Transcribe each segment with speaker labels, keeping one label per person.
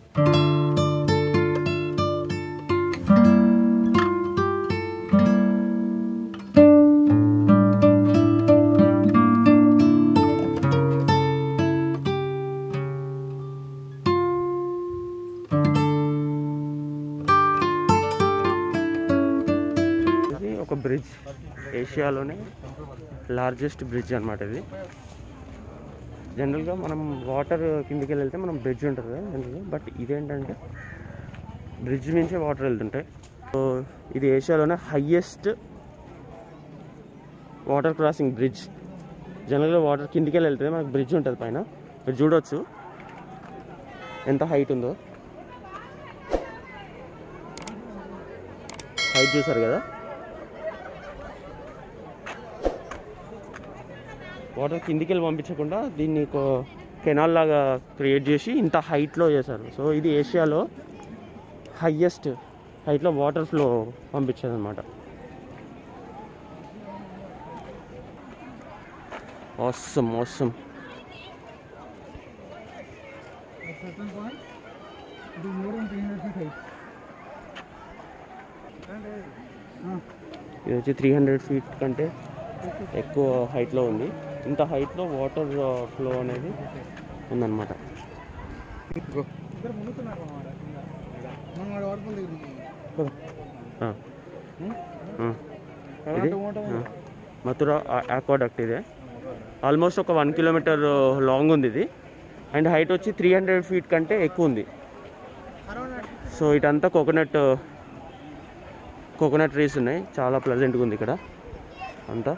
Speaker 1: ఇది ఒక bridge ఏషియాలోనే largest bridge అనమాట ఇది జనరల్గా మనం వాటర్ కిందికి వెళ్తే మనం బ్రిడ్జ్ ఉంటుంది కదా జనరల్గా బట్ ఇదేంటంటే బ్రిడ్జ్ నుంచే వాటర్ వెళ్తుంటాయి సో ఇది ఏషియాలోనే హయ్యెస్ట్ వాటర్ క్రాసింగ్ బ్రిడ్జ్ జనరల్గా వాటర్ కిందికి వెళ్ళి వెళ్తుంది మనకు బ్రిడ్జ్ ఉంటుంది పైన మీరు చూడొచ్చు ఎంత హైట్ ఉందో హైట్ చూసారు కదా వాటర్ కిందికి వెళ్ళి పంపించకుండా దీన్ని ఒక కెనాల్ లాగా క్రియేట్ చేసి ఇంత హైట్లో చేశారు సో ఇది ఏషియాలో హయ్యెస్ట్ హైట్లో వాటర్ ఫ్లో పంపించేది అనమాట awesome awesome
Speaker 2: At certain point, it is more than 300 feet height. Ah,
Speaker 1: ఇది వచ్చి త్రీ హండ్రెడ్ ఫీట్ కంటే ఎక్కువ హైట్లో ఉంది ఇంత హైట్లో వాటర్ ఫ్లో అనేది ఉందన్నమాట
Speaker 2: ఇద్దరు మునుగుతున్నారు అన్నమాట కింద. మనం వాడు వాడుకుంది
Speaker 1: ఆ. ఆ. ఇది ఆ. మథుర ఆక్వాడక్ట్ ఇదే ఆల్మోస్ట్ ఒక వన్ కిలోమీటర్ లాంగ్ ఉంది ఇది అండ్ హైట్ వచ్చి త్రీ హండ్రెడ్ ఫీట్ కంటే ఎక్కువ ఉంది సో ఇటంతా కోకోనట్ కోకోనట్ ట్రీస్ ఉన్నాయి చాలా ప్లెజెంట్గా ఉంది ఇక్కడ అంతా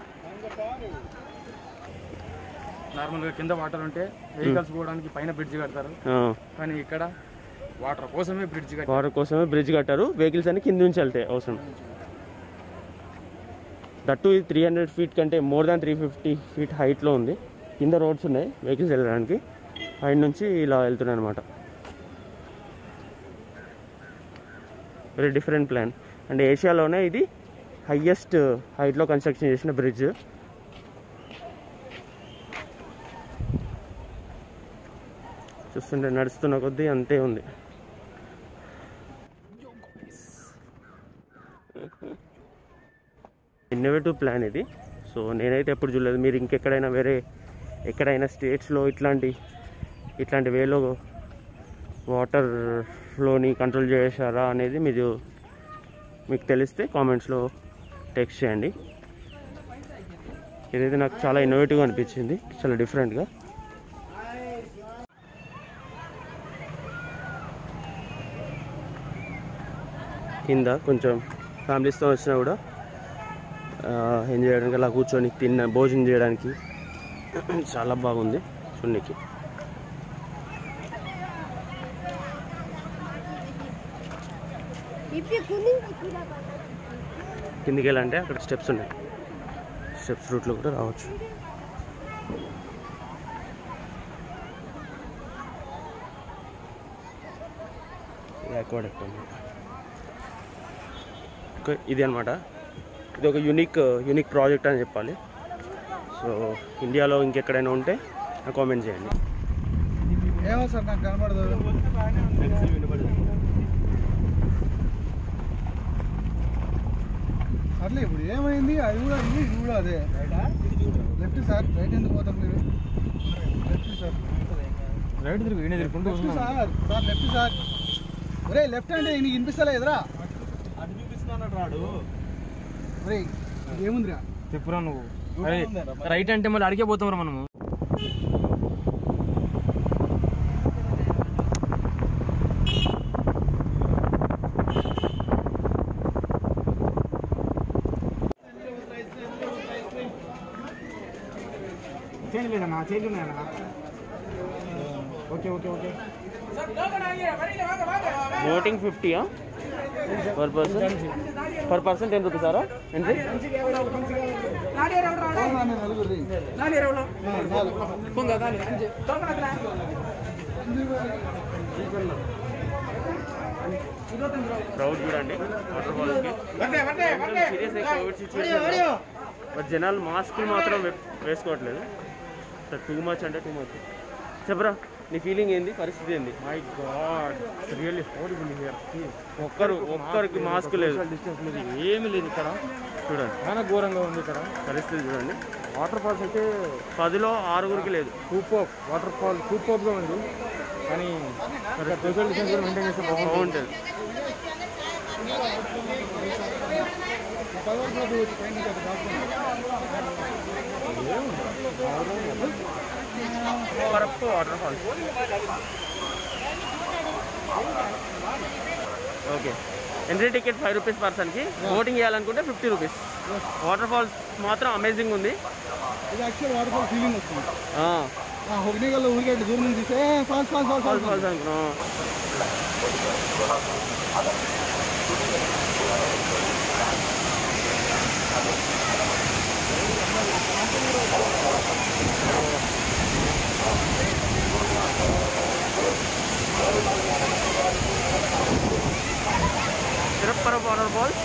Speaker 3: నార్మల్గా కింద వాటర్ ఉంటే వెహికల్స్ పోవడానికి పైన బ్రిడ్జ్ కడతారు కానీ ఇక్కడ వాటర్ కోసమే బ్రిడ్జ్ కట్టారు
Speaker 1: వాటర్ కోసమే బ్రిడ్జ్ కట్టారు వెహికల్స్ అన్ని కింద నుంచి వెళ్తాయి అవసరం దట్టు ఇది త్రీ హండ్రెడ్ ఫీట్ కంటే more than three fifty feet హైట్లో ఉంది కింద రోడ్స్ ఉన్నాయి వెహికల్స్ వెళ్ళడానికి హైట్ నుంచి ఇలా వెళ్తున్నాయి అనమాట వెరీ డిఫరెంట్ ప్లాన్ అండ్ ఏషియాలోనే ఇది హయ్యెస్ట్ హైట్లో కన్స్ట్రక్షన్ చేసిన బ్రిడ్జ్ చూస్తుంటే నడుస్తున్న కొద్దీ అంతే ఉంది ఇన్నోవేటివ్ ప్లాన్ ఇది సో నేనైతే ఎప్పుడు చూడలేదు మీరు ఇంకెక్కడైనా వేరే ఎక్కడైనా స్టేట్స్లో ఇట్లాంటి ఇట్లాంటి వేలో వాటర్ ఫ్లోని కంట్రోల్ చేశారా అనేది మీరు మీకు తెలిస్తే కామెంట్స్లో టెక్స్ట్ చేయండి ఇదైతే నాకు చాలా ఇన్నోవేటివ్గా అనిపించింది చాలా డిఫరెంట్గా కింద కొంచెం ఫ్యామిలీస్తో వచ్చినా కూడా ఎంజాయ్ చేయడానికి అలా కూర్చొని తిన్న భోజనం చేయడానికి చాలా బాగుంది చూడనికి కిందికి వెళ్ళాలంటే అక్కడ స్టెప్స్ ఉన్నాయి స్టెప్స్ రూట్లో కూడా రావచ్చు అక్వాడక్ట్ అన్నమాట ఓకే, ఇది అనమాట ఇది ఒక యూనిక్ యూనిక్ ప్రాజెక్ట్ అని చెప్పాలి సో ఇండియాలో ఇంకెక్కడైనా ఉంటే నాకు కామెంట్ చేయండి
Speaker 2: ఏమో సార్ నాకు కనబడదు అట్లే ఇప్పుడు ఏమైంది అది కూడా ఇది ఇది కూడా అదే లెఫ్ట్ సార్ రైట్ ఎందుకు పోతాం మీరు లెఫ్ట్ సార్
Speaker 3: రైట్ తిరుగు ఈయన తిరుగుకుంటూ
Speaker 2: left sir sir left sir ఒరే లెఫ్ట్ అంటే నీకు వినిపిస్తలే ఎదురా ఒరే ఏముందిరా
Speaker 3: చెప్పురా నువ్వు అరే రైట్ అంటే మళ్ళీ అడిగే పోతాం మనము చేంజ్ లేదన్నా చేంజ్ ఉన్నాయన్నా ఓకే ఓకే ఓకే
Speaker 1: బోటింగ్ ఫిఫ్టీయా per person per person ten rupees సారా ఎంట్రీ
Speaker 2: నలుగురు రీ. నాలుగు.
Speaker 1: క్రౌడ్ చూడండి వాటర్ ఫాల్స్కి సీరియస్ కోవిడ్ సిచ్యువేషన్ బట్ జనాలు మాస్కులు మాత్రం వే- వేసుకోవట్లేదు టూ మచ్ అంటే టూ మచ్ చెప్పరా నీ ఫీలింగ్ ఏంది పరిస్థితి ఏంది
Speaker 3: my god really horrible here
Speaker 1: ఒక్కరు ఒక్కరికి మాస్క్ లేదు
Speaker 3: డిస్టెన్స్ లేదు ఏమీ లేదు ఇక్కడ
Speaker 1: చూడండి
Speaker 3: చాలా ఘోరంగా ఉంది ఇక్కడ
Speaker 1: పరిస్థితి చూడండి
Speaker 3: వాటర్ ఫాల్స్ అయితే
Speaker 1: పదిలో ఆరుగురికి లేదు
Speaker 3: సూపర్ వాటర్ ఫాల్ సూపర్గా ఉంది కానీ సోషల్ డిస్టెన్స్ కూడా మెయింటైన్ చేస్తే బాగుంటుంది
Speaker 1: బాగుంటుంది correct water falls okay entry ticket five rupees పర్సన్కి బోటింగ్ చేయాలనుకుంటే ఫిఫ్టీ రూపీస్ వాటర్ ఫాల్స్ మాత్రం అమేజింగ్ ఉంది
Speaker 2: ఇది యాక్చువల్ వాటర్ ఫాల్ ఫీలింగ్ వస్తుంది
Speaker 1: ఆ,
Speaker 2: ఆ హొగ్నిగల్లో ఊరికే ఇట్లా దూరం నుంచి తీస్తే falls falls falls
Speaker 1: falls
Speaker 2: falls
Speaker 1: falls అనుకున్నాం తిరుప్పర water falls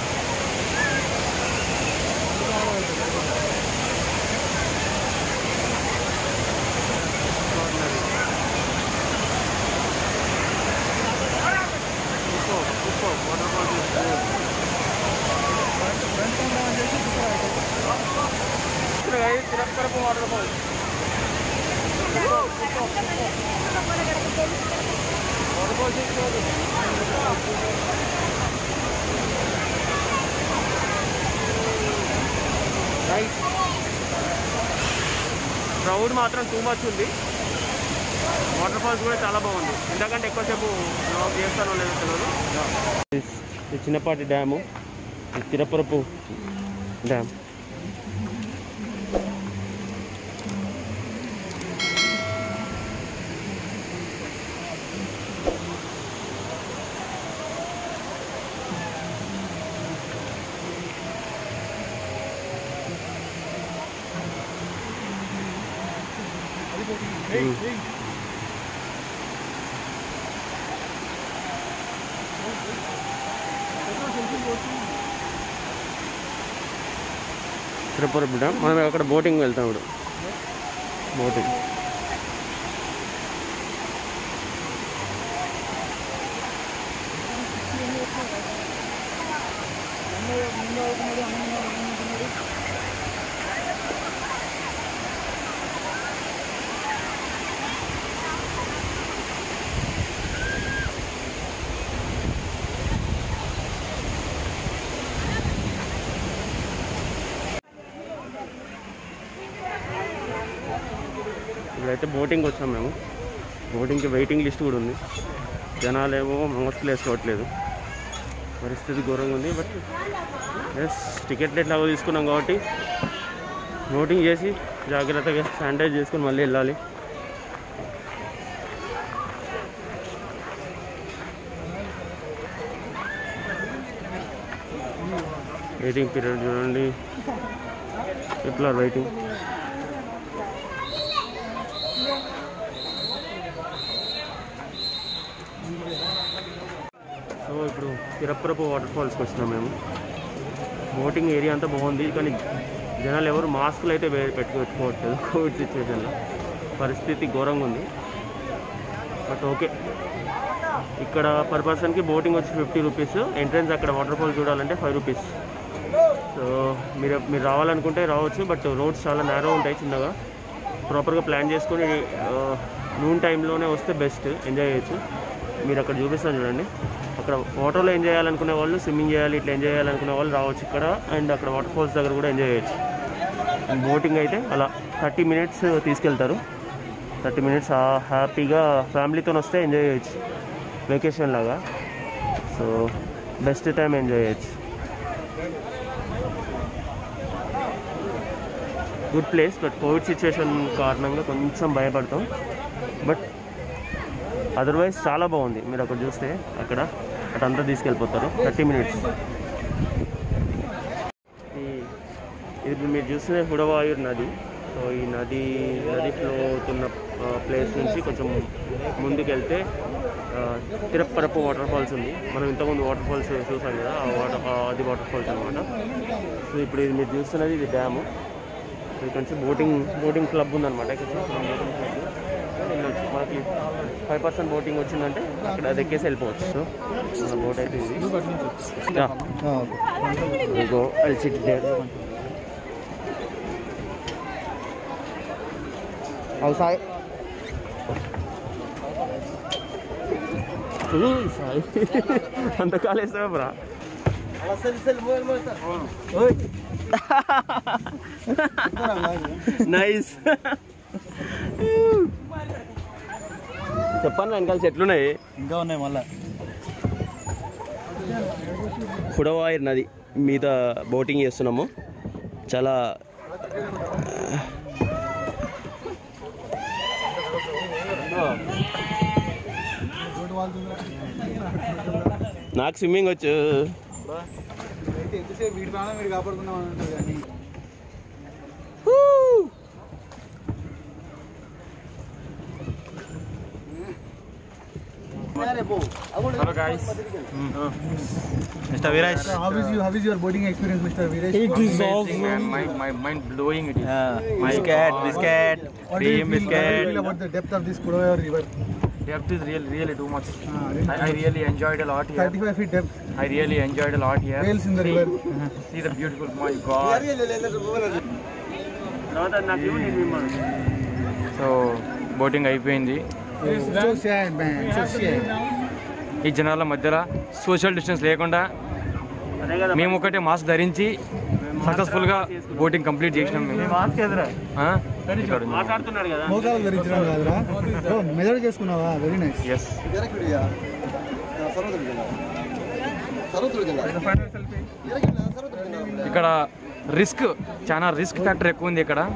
Speaker 1: water falls Tirupparappu water falls nice crowd మాత్రం టూ మచ్ ఉంది వాటర్ ఫాల్స్ కూడా చాలా బాగుంది ఎందుకంటే ఎక్కువసేపు బ్లాగ్ చేస్తానో లేదో తెలియదు ఇది చిన్నపాటి డ్యాము ఇది తిరుపరపు డ్యామ్ తిరుపరపు డ్యామ్ మనం అక్కడ బోటింగ్ వెళ్తాం ఇప్పుడు బోటింగ్ ఇప్పుడైతే బోటింగ్ వచ్చాం మేము బోటింగ్కి వెయిటింగ్ లిస్ట్ కూడా ఉంది జనాలేమో మాస్క్లు వేసుకోవట్లేదు పరిస్థితి ఘోరంగా ఉంది బట్ ఎస్ టికెట్లు ఎట్లాగో తీసుకున్నాం కాబట్టి బోటింగ్ చేసి జాగ్రత్తగా శానిటైజ్ చేసుకొని మళ్ళీ వెళ్ళాలి వెయిటింగ్ పీరియడ్ చూడండి పీపుల్ ఆర్ వెయిటింగ్ సో ఇప్పుడు తిరప్పరపు వాటర్ ఫాల్స్కి వచ్చినాం మేము బోటింగ్ ఏరియా అంతా బాగుంది కానీ జనాలు ఎవరు మాస్కులు అయితే వే- పెట్టుకోవట్లేదు కోవిడ్ సిచ్యువేషన్లో పరిస్థితి ఘోరంగా ఉంది బట్ ఓకే ఇక్కడ పర్ పర్సన్కి బోటింగ్ వచ్చి ఫిఫ్టీ రూపీస్ ఎంట్రన్స్ అక్కడ వాటర్ ఫాల్ చూడాలంటే ఫైవ్ రూపీస్ సో మీరు మీరు రావాలనుకుంటే రావచ్చు బట్ రోడ్స్ చాలా నేరో ఉంటాయి చిన్నగా ప్రాపర్గా ప్లాన్ చేసుకొని నూన్ టైంలోనే వస్తే బెస్ట్ ఎంజాయ్ చేయొచ్చు మీరు అక్కడ చూపిస్తాను చూడండి అక్కడ వాటర్లో ఎంజాయ్ చేయాలనుకునే వాళ్ళు స్విమ్మింగ్ చేయాలి ఇట్లా ఎంజాయ్ చేయాలనుకునే వాళ్ళు రావచ్చు ఇక్కడ అండ్ అక్కడ వాటర్ ఫాల్స్ దగ్గర కూడా ఎంజాయ్ చేయొచ్చు అండ్ బోటింగ్ అయితే అలా థర్టీ మినిట్స్ తీసుకెళ్తారు థర్టీ మినిట్స్ హ్యాపీగా ఫ్యామిలీతో వస్తే ఎంజాయ్ చేయొచ్చు వెకేషన్ లాగా సో బెస్ట్ టైం ఎంజాయ్ చేయొచ్చు good place but Covid situation కారణంగా కొంచెం భయపడతాం బట్ అదర్వైజ్ చాలా బాగుంది మీరు అక్కడ చూస్తే అక్కడ అటంతా తీసుకెళ్ళిపోతారు థర్టీ మినిట్స్ ఇది ఇప్పుడు మీరు చూస్తే హుడవాయూర్ నది సో ఈ నది నది ఫ్లో అవుతున్న ప్లేస్ నుంచి కొంచెం ముందుకెళ్తే ఆ, తిరుప్పరపు వాటర్ ఫాల్స్ ఉంది మనం ఇంతకుముందు వాటర్ ఫాల్స్ చూసాం కదా ఆ వాటర్ అది వాటర్ ఫాల్స్ అనమాట సో ఇప్పుడు ఇది మీరు చూస్తున్నది ఇది డ్యాము సో ఇక్కడ నుంచి బోటింగ్ బోటింగ్ క్లబ్ ఉందన్నమాట ఇక్కడ నుంచి మనం బోటింగ్ క్లబ్ వెళ్ళొచ్చు మనకి ఫైవ్ పర్సెంట్ బోటింగ్ వచ్చిందంటే అక్కడ అది ఎక్కేసి వెళ్ళిపోవచ్చు సో మన బోట్ అయితే ఇది గో ఐల్ సిట్ దేర్ అవు సాయి సాయి అంత కాలేస్తావా బ్రా నైస్ చెప్పండి వెనకాల చెట్లున్నాయి
Speaker 2: ఇంకా ఉన్నాయి మళ్ళా
Speaker 1: ఫుడవాయిర్ నది మీద బోటింగ్ చేస్తున్నాము చాలా నాకు స్విమ్మింగ్ వచ్చు
Speaker 2: ఎంతసేపు వీడి ప్రాణం వీడు కాపాడుకుందాం అని ఉంటుంది కానీ
Speaker 3: hello guys
Speaker 2: Mr. Viraj. How is you? How is your boating experience, Mr. Viraj?
Speaker 3: amazing man my, my mind blowing it is my
Speaker 4: biscuit,
Speaker 3: God.
Speaker 4: biscuit,
Speaker 2: What do you
Speaker 4: cream
Speaker 2: feel, what do you
Speaker 4: biscuit.
Speaker 2: feel about the depth of this Kudavayor river?
Speaker 3: depth is really really too much
Speaker 2: Ah,
Speaker 3: I, I really enjoyed a lot here
Speaker 2: 35 feet depth.
Speaker 3: I really enjoyed a lot here
Speaker 2: Whales in the
Speaker 3: see,
Speaker 2: river.
Speaker 3: see the beautiful my god so boating అయిపోయింది
Speaker 2: So sad, man. So sad.
Speaker 3: ఈ జనాల మధ్యలో social distance లేకుండా మేము ఒకటే mask ధరించి successful గా boating complete చేసినాం మేము ఆ? ఇక్కడ ఉంది.
Speaker 1: మాట్లాడుతున్నాడు కదా
Speaker 2: మోకాలు ధరించడం కాదురా ఓ, మెజర్ చేసుకున్నావా వెరీ నైస్
Speaker 3: Yes. ఇక్కడ రిస్క్ చాలా రిస్క్ ఫ్యాక్టర్ ఎక్కువ ఉంది ఇక్కడ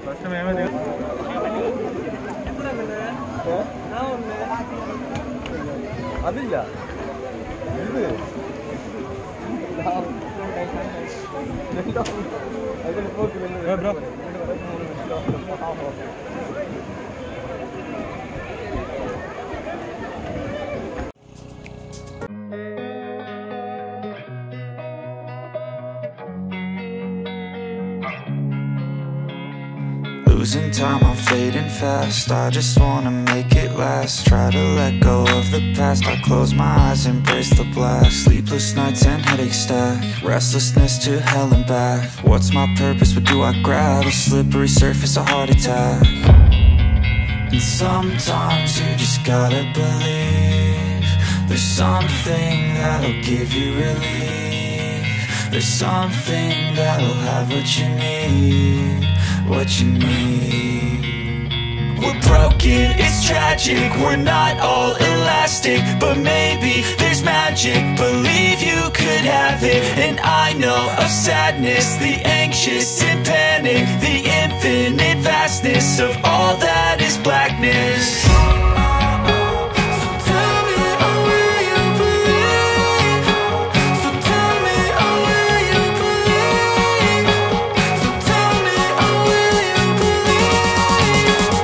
Speaker 5: Losing time, I'm fading fast. I just wanna make it last. Try to let go of the past. I close my eyes, embrace the blast. Sleepless nights and headaches stack. Restlessness to hell and back. What's my purpose? What do I grab? A slippery surface, a heart attack. And sometimes you just gotta believe There's something that'll give you relief There's something that'll have what you need What you need we're broken, it's tragic, we're not all elastic But maybe there's magic, believe you could have it And I know of sadness, the anxious and panic The infinite vastness of all that is blackness